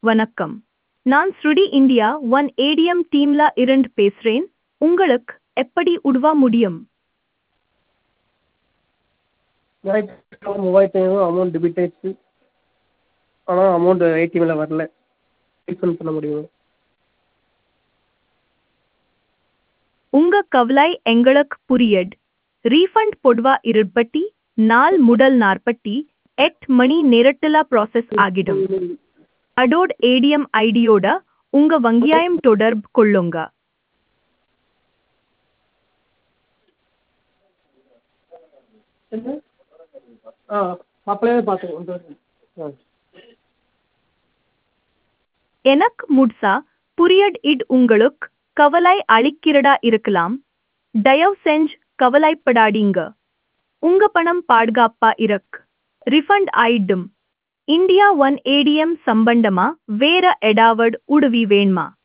வணக்கம் நான் ஸ்ருடி இந்தியா ஒன் ஏடிஎம் டீம்ல இருந்து பேசுறேன் உங்களுக்கு எப்படி உதவ முடியும் மூவாயிரத்தி மூவாயிரத்தி ஐநூறு அமௌண்ட் டெபிட் ஆயிடுச்சு ஆனால் அமௌண்ட் ஏடிஎம்மில் வரல ரீஃபண்ட் பண்ண முடியுமா உங்க கவலை எங்களுக்கு புரியட் ரீஃபண்ட் பொதுவா இருபட்டி நாள் முதல் நாற்பத்தி எட்டு மணி நேரத்துல ப்ராசஸ் ஆகிடும் அடோட் ஏடிஎம் ஐடியோட உங்க வங்கியாயம் தொடர்பு கொள்ளுங்க என்ன ஆ அப்பளே பார்த்துக்கோங்க ஆ எனக்கு முட்சா புரியட் இட் உங்களுக்கு கவலை அளிக்கிறதா இருக்கலாம் தயவு செஞ்சு கவலைப்படாதீங்க உங்க பணம் பாதுகாப்பா இருக்கு ரிஃபண்ட் ஆயிடும் இந்தியா ஒன் ஏடிஎம் சம்பந்தமா வேற எடாவட் உதவி வேணுமா